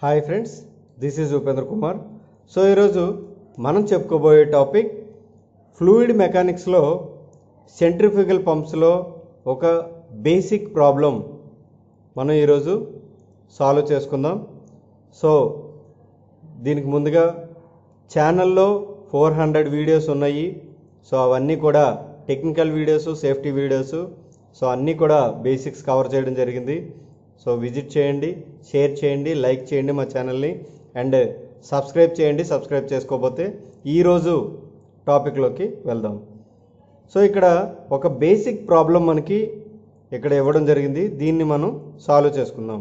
hi friends this is Upendra Kumar so ఈరోజు మనం చెప్పుకోబోయే టాపిక్ ఫ్లూయిడ్ మెకానిక్స్లో సెంట్రిఫ్యూగల్ పంప్స్లో ఒక బేసిక్ ప్రాబ్లం మనం ఈరోజు సాల్వ్ చేసుకుందాం సో దీనికి ముందుగా ఛానల్లో ఫోర్ హండ్రెడ్ వీడియోస్ ఉన్నాయి సో అవన్నీ కూడా technical videos safety videos so అన్నీ కూడా బేసిక్స్ కవర్ చేయడం జరిగింది సో విజిట్ చేయండి షేర్ చేయండి లైక్ చేయండి మా ఛానల్ని అండ్ సబ్స్క్రైబ్ చేయండి సబ్స్క్రైబ్ చేసుకోకపోతే ఈరోజు టాపిక్లోకి వెళ్దాం సో ఇక్కడ ఒక బేసిక్ ప్రాబ్లం మనకి ఇక్కడ ఇవ్వడం జరిగింది దీన్ని మనం సాల్వ్ చేసుకుందాం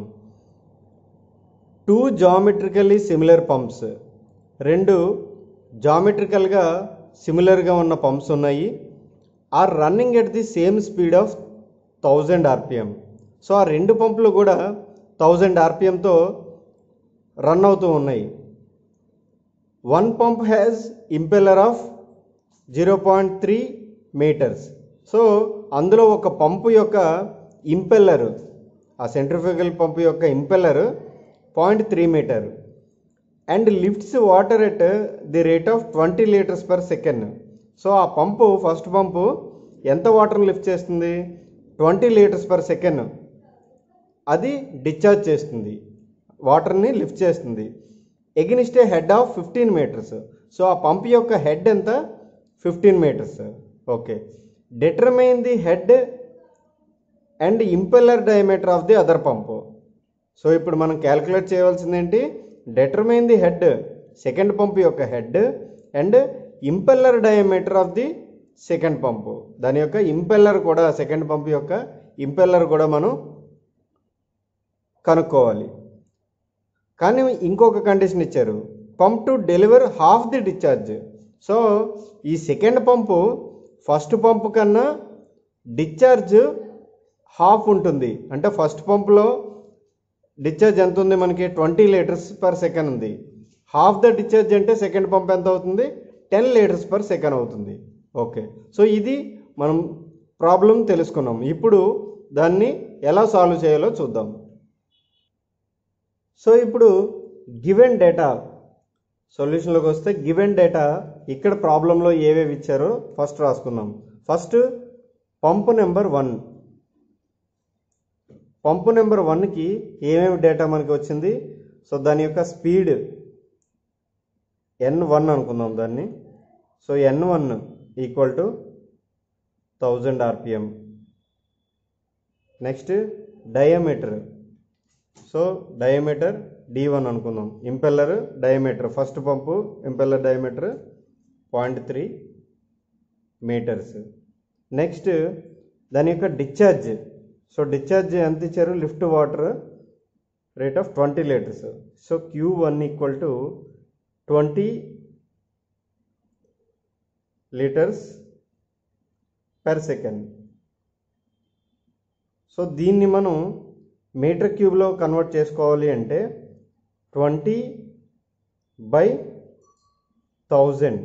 టూ జామెట్రికల్లీ సిమిలర్ పంప్స్ రెండు జామెట్రికల్గా సిమిలర్గా ఉన్న పంప్స్ ఉన్నాయి are running at the same speed of thousand RPM so ఆ రెండు పంపులు కూడా థౌజండ్ ఆర్పిఎంతో రన్ అవుతూ ఉన్నాయి one pump has impeller of zero point three metres so అందులో ఒక పంపు యొక్క ఇంపెల్లర్ ఆ సెంట్రిఫ్యూగల్ పంపు యొక్క impeller point three metre and lifts water at the rate of twenty litres per second so ఆ pump first pump ఎంత వాటర్ని lift చేస్తుంది twenty litres per second అది డిశ్చార్జ్ చేస్తుంది వాటర్ని లిఫ్ట్ చేస్తుంది against a head of fifteen metres so ఆ pump యొక్క హెడ్ ఎంత fifteen metres okay determine the head and impeller diameter of the other pump so ఇప్పుడు మనం క్యాలిక్యులేట్ చేయవలసింది ఏంటి determine the head second pump యొక్క head and impeller diameter of the second pump దాని యొక్క ఇంపెల్లర్ కూడా సెకండ్ పంప్ యొక్క impeller కూడా మనం కనుక్కోవాలి కానీ ఇంకొక కండిషన్ ఇచ్చారు pump to deliver half the discharge so ఈ సెకండ్ పంపు ఫస్ట్ పంపు కన్నా డిశ్చార్జ్ హాఫ్ ఉంటుంది అంటే ఫస్ట్ పంపులో డిశ్చార్జ్ ఎంత ఉంది మనకి ట్వంటీ లీటర్స్ పర్ సెకండ్ ఉంది హాఫ్ ద డిశ్చార్జ్ అంటే సెకండ్ పంప్ ఎంత అవుతుంది టెన్ లీటర్స్ పర్ సెకండ్ అవుతుంది ఓకే సో ఇది మనం ప్రాబ్లం తెలుసుకున్నాం ఇప్పుడు దాన్ని ఎలా సాల్వ్ చేయాలో చూద్దాం సో ఇప్పుడు గివెన్ డేటా సొల్యూషన్లోకి వస్తే గివెన్ డేటా ఇక్కడ ప్రాబ్లంలో ఏవేవి ఇచ్చారో ఫస్ట్ రాసుకుందాం first pump number one pump number వన్కి ఏమేమి డేటా మనకి వచ్చింది సో దాని యొక్క స్పీడ్ ఎన్ వన్ అనుకుందాం దాన్ని so N one equal to thousand RPM next diameter so diameter D one అనుకుందాం impeller diameter first pump impeller diameter point three metres next దాని యొక్క డిశ్చార్జ్ సో డిశ్చార్జ్ ఎంత ఇచ్చారు lift water rate of twenty litres so Q one equal to twenty litres per second so దీన్ని మనం metre క్యూబ్లో convert చేసుకోవాలి అంటే twenty by thousand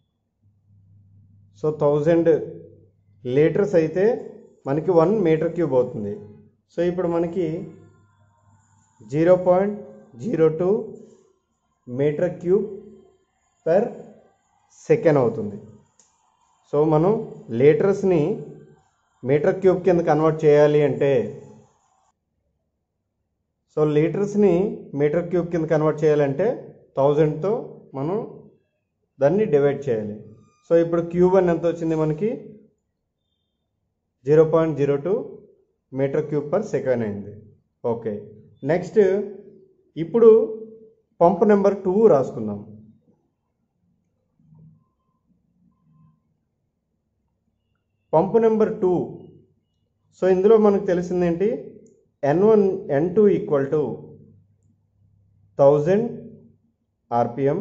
so thousand litres అయితే మనకి వన్ మీటర్ క్యూబ్ అవుతుంది సో ఇప్పుడు మనకి zero point zero two metre cube per second అవుతుంది సో మనం లీటర్స్ని మీటర్ క్యూబ్ కింద కన్వర్ట్ చేయాలి అంటే సో లీటర్స్ని మీటర్ క్యూబ్ కింద కన్వర్ట్ చేయాలంటే థౌజండ్తో మనం దాన్ని డివైడ్ చేయాలి సో ఇప్పుడు క్యూబ్ అని ఎంత వచ్చింది మనకి zero point zero two metre cube per second అయింది ఓకే నెక్స్ట్ ఇప్పుడు పంప్ నెంబర్ టూ రాసుకుందాం పంపు నెంబర్ టూ సో ఇందులో మనకు తెలిసింది ఏంటి N one N two equal to thousand RPM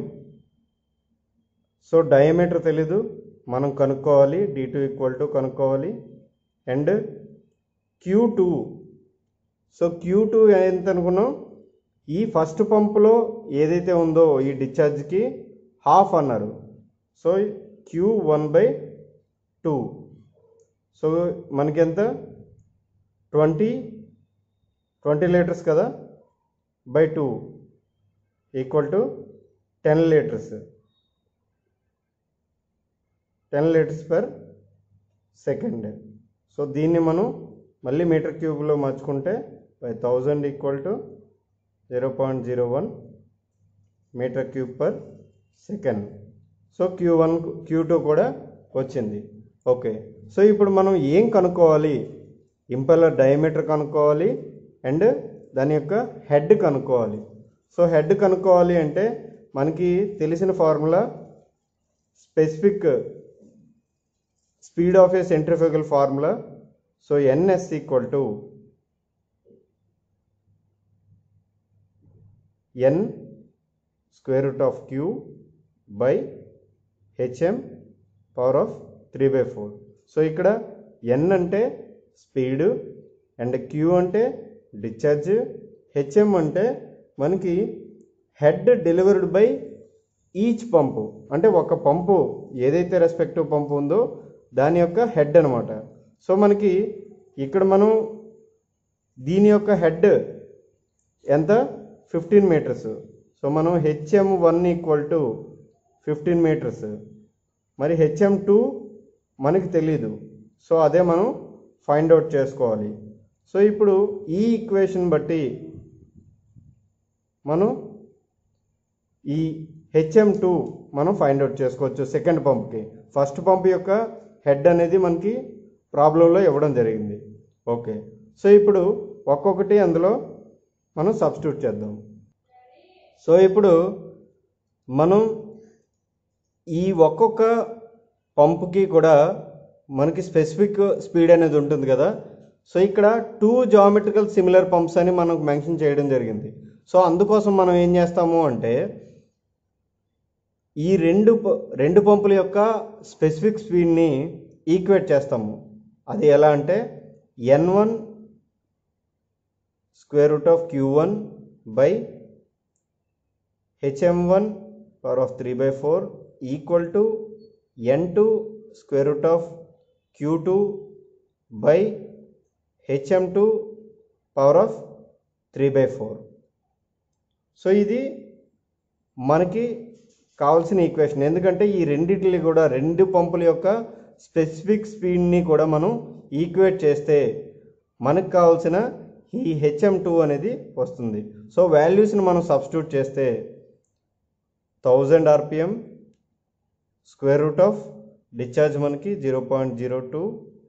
so diameter తెలీదు మనం కనుక్కోవాలి డి టూ ఈక్వల్ టు కనుక్కోవాలి and Q two so Q two ఎంత అనుకున్నాం ఈ ఫస్ట్ పంపులో ఏదైతే ఉందో ఈ డిశ్చార్జ్కి హాఫ్ అన్నారు so Q one by two so మనకెంత ట్వంటీ ట్వంటీ లీటర్స్ కదా by two equal to ten litres ten litres per second so దీన్ని మనం మళ్ళీ మీటర్ క్యూబ్లో మార్చుకుంటే by thousand equal to zero point zero one metre cube per second so Q one Q two కూడా వచ్చింది okay so ఇప్పుడు మనం ఏం కనుక్కోవాలి ఇంపెల్లర్ డయామీటర్ కనుక్కోవాలి అండ్ దాని యొక్క హెడ్ కనుక్కోవాలి సో హెడ్ కనుక్కోవాలి అంటే మనకి తెలిసిన formula specific speed of a centrifugal formula so NS equal to N square root of Q by HM power of three by four so ఇక్కడ ఎన్ అంటే స్పీడ్ అండ్ క్యూ అంటే discharge HM అంటే మనకి head delivered by each pump అంటే ఒక పంపు ఏదైతే respective పంపు ఉందో దాని యొక్క హెడ్ అనమాట సో మనకి ఇక్కడ మనం దీని యొక్క హెడ్ ఎంత ఫిఫ్టీన్ మీటర్స్ సో మనం HM one equal to fifteen metres మరి హెచ్ఎం టూ మనకి తెలీదు సో అదే మనం ఫైండ్ అవుట్ చేసుకోవాలి సో ఇప్పుడు ఈ ఈక్వేషన్ బట్టి మనం ఈ హెచ్ఎం టూ మనం ఫైండ్ అవుట్ చేసుకోవచ్చు సెకండ్ పంప్కి ఫస్ట్ పంప్ యొక్క హెడ్ అనేది మనకి ప్రాబ్లంలో ఇవ్వడం జరిగింది ఓకే సో ఇప్పుడు ఒక్కొక్కటి అందులో మనం సబ్స్టిట్యూట్ చేద్దాం సో ఇప్పుడు మనం ఈ ఒక్కొక్క పంపుకి కూడా మనకి స్పెసిఫిక్ స్పీడ్ అనేది ఉంటుంది కదా సో ఇక్కడ టూ జామెట్రికల్ సిమిలర్ పంప్స్ అని మనకు మెన్షన్ చేయడం జరిగింది సో అందుకోసం మనం ఏం చేస్తాము అంటే ఈ రెండు ప- రెండు పంపుల యొక్క స్పెసిఫిక్ స్పీడ్ని ఈక్వేట్ చేస్తాము అది ఎలా అంటే N one square root of Q one by HM one power of three by four equal to N two square root of Q two by HM two power of three by four so ఇది మనకి కావాల్సిన equation ఎందుకంటే ఈ రెండిటిని కూడా రెండు పంపుల యొక్క specific స్పీడ్ని కూడా మనం ఈక్వేట్ చేస్తే మనకు కావాల్సిన ఈ హెచ్ఎం టూ అనేది వస్తుంది సో వాల్యూస్ని మనం సబ్స్టిట్యూట్ చేస్తే thousand RPM square root of discharge మనకి zero point zero two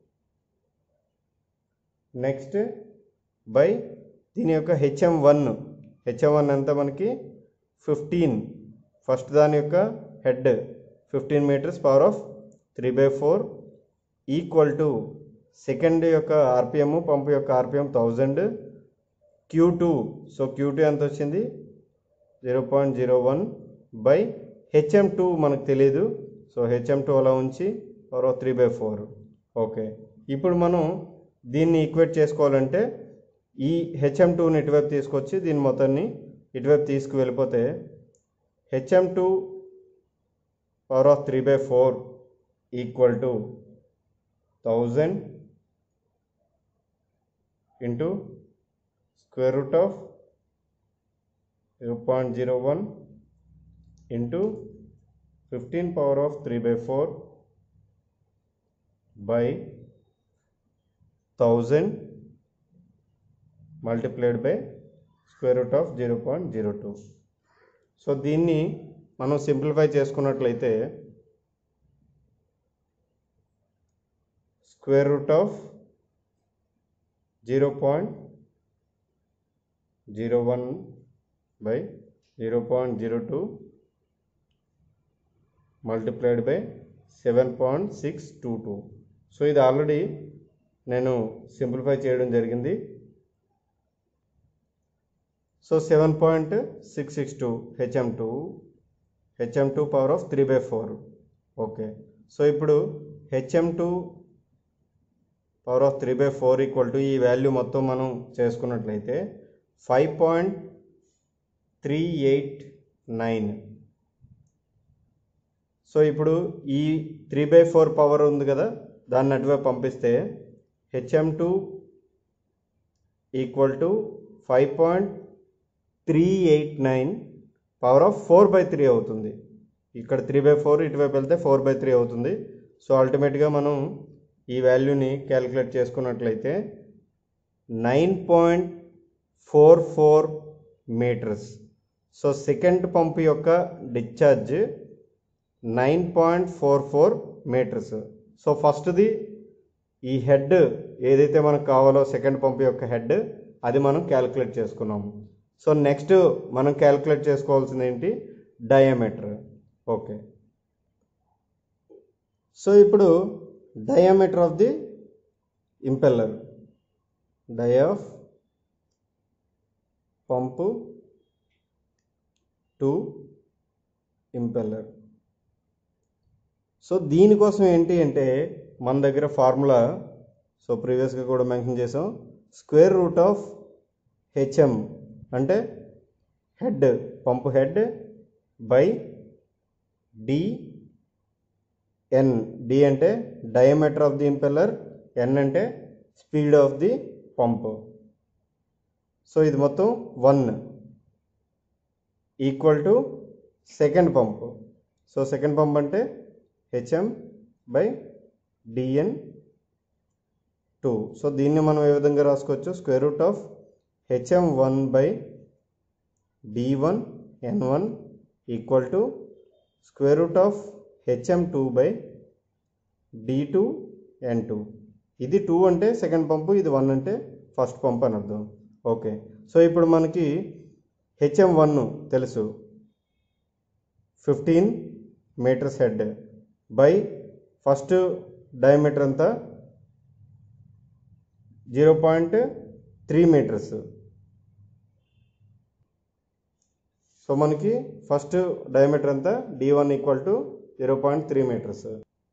next by దీని యొక్క హెచ్ఎం వన్ హెచ్ఎం వన్ ఎంత మనకి ఫిఫ్టీన్ ఫస్ట్ దాని యొక్క head fifteen metres power of three by four equal to second యొక్క ఆర్పిఎం పంపు యొక్క RPM thousand Q two so Q two ఎంత వచ్చింది zero point zero one by HM two మనకు తెలియదు సో హెచ్ఎం టూ అలా ఉంచి power of three by four okay ఇప్పుడు మనం దీన్ని ఈక్వేట్ చేసుకోవాలంటే ఈ హెచ్ఎం టూని ఇటువైపు తీసుకొచ్చి దీని మొత్తాన్ని ఇటువైపు తీసుకు వెళ్ళిపోతే HM two power of three by four equal to thousand into square root of zero point zero one into fifteen power of three by four by thousand multiplied by square root of zero point zero two so దీన్ని మనం simplify చేసుకున్నట్లయితే square root of zero point zero one by zero point zero two multiplied by seven point six two two so already ఆల్రెడీ నేను simplify చేయడం జరిగింది so seven point six six two HM two HM two power of three by four okay so ఇప్పుడు HM two power of three by four equal to ఈ value మొత్తం మనం చేసుకున్నట్లయితే five point three eight nine so ఇప్పుడు ఈ three by four power ఉంది కదా దాన్ని అటువైపు పంపిస్తే HM two equal to five point three eight nine power of four by three అవుతుంది ఇక్కడ త్రీ బై ఫోర్ ఇటువైపు వెళ్తే ఫోర్ బై త్రీ అవుతుంది సో అల్టిమేట్గా మనం ఈ వాల్యూని క్యాలిక్యులేట్ చేసుకున్నట్లయితే nine point four four metres so second pump యొక్క discharge nine point four four metres so ఫస్ట్ది ఈ హెడ్ ఏదైతే మనకు కావాలో సెకండ్ పంప్ యొక్క హెడ్ అది మనం క్యాలిక్యులేట్ చేసుకున్నాము సో నెక్స్ట్ మనం క్యాలిక్యులేట్ చేసుకోవాల్సింది ఏంటి డయామీటర్ ఓకే సో ఇప్పుడు diameter of the impeller dia of pump to impeller so దీనికోసం ఏంటి అంటే మన దగ్గర ఫార్ములా సో ప్రీవియస్గా కూడా మెన్షన్ చేసాం స్క్వేర్ రూట్ ఆఫ్ హెచ్ఎం అంటే head pump head by D N D అంటే diameter of the impeller N అంటే speed of the pump so ఇది మొత్తం one equal to second pump so second pump అంటే HM by DN two so దీన్ని మనం ఏ విధంగా రాసుకోవచ్చు square root of HM one by D one N one equal to square root of HM two by D two N two ఇది two అంటే second pump ఇది one అంటే first pump అని అర్థం ఓకే సో ఇప్పుడు మనకి హెచ్ఎం వన్ తెలుసు fifteen metres head by first diameter అంతా zero point three metres so మనకి ఫస్ట్ డయామీటర్ అంతా D one equal to zero point three metres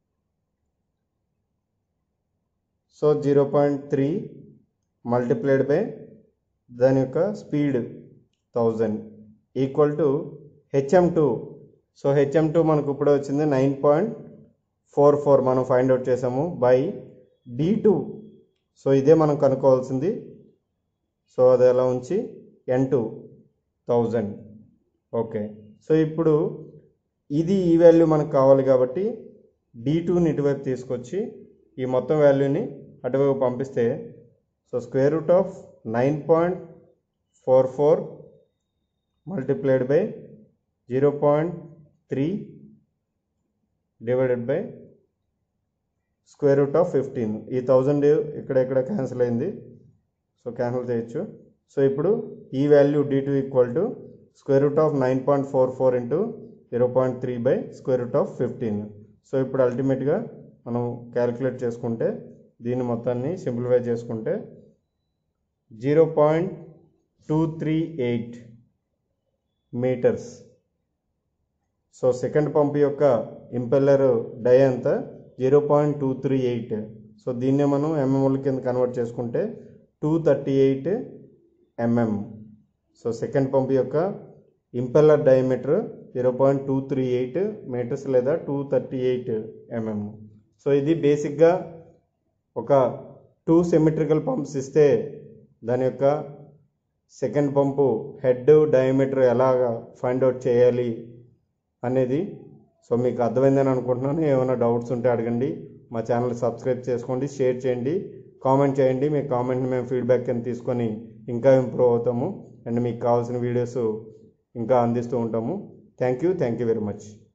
so zero point three multiplied by దాని యొక్క speed thousand equal to HM two so HM two మనకు ఇప్పుడే వచ్చింది nine point four four మనం find out చేసాము by D two so ఇదే మనం కనుక్కోవాల్సింది సో అది ఎలా ఉంచి ఎన్ టూ థౌజండ్ ఓకే సో ఇప్పుడు ఇది ఈ వాల్యూ మనకు కావాలి కాబట్టి డి టూని ఇటువైపు తీసుకొచ్చి ఈ మొత్తం వాల్యూని అటువైపు పంపిస్తే so square root of nine point four four multiplied by zero point three divided by square root of fifteen ఈ థౌజండ్ ఇక్కడ ఇక్కడ క్యాన్సిల్ అయింది సో క్యాన్సిల్ చేయొచ్చు సో ఇప్పుడు ఈ value D two equal to square root of nine point four four into zero point three by square root of fifteen so ఇప్పుడు అల్టిమేట్గా మనం క్యాలిక్యులేట్ చేసుకుంటే దీన్ని మొత్తాన్ని సింప్లిఫై చేసుకుంటే zero point two three eight metres so second pump యొక్క impeller dia అంతా zero point two three eight so దీన్నే మనం ఎంఎంల కింద కన్వర్ట్ చేసుకుంటే two thirty eight MM so second pump యొక్క impeller diameter zero point two three eight metres లేదా two thirty eight MM so ఇది బేసిక్గా ఒక టూ సిమెట్రికల్ పంప్స్ ఇస్తే దాని యొక్క సెకండ్ పంపు హెడ్ డయామీటర్ ఎలాగ ఫైండ్ అవుట్ చేయాలి అనేది సో మీకు అర్థమైందని అనుకుంటున్నాను ఏమైనా డౌట్స్ ఉంటే అడగండి మా ఛానల్ సబ్స్క్రైబ్ చేసుకోండి షేర్ చేయండి కామెంట్ చేయండి మీ కామెంట్ని మేము ఫీడ్బ్యాక్ కింద తీసుకొని ఇంకా ఇంప్రూవ్ అవుతాము అండ్ మీకు కావాల్సిన వీడియోస్ ఇంకా అందిస్తూ ఉంటాము thank you thank you very much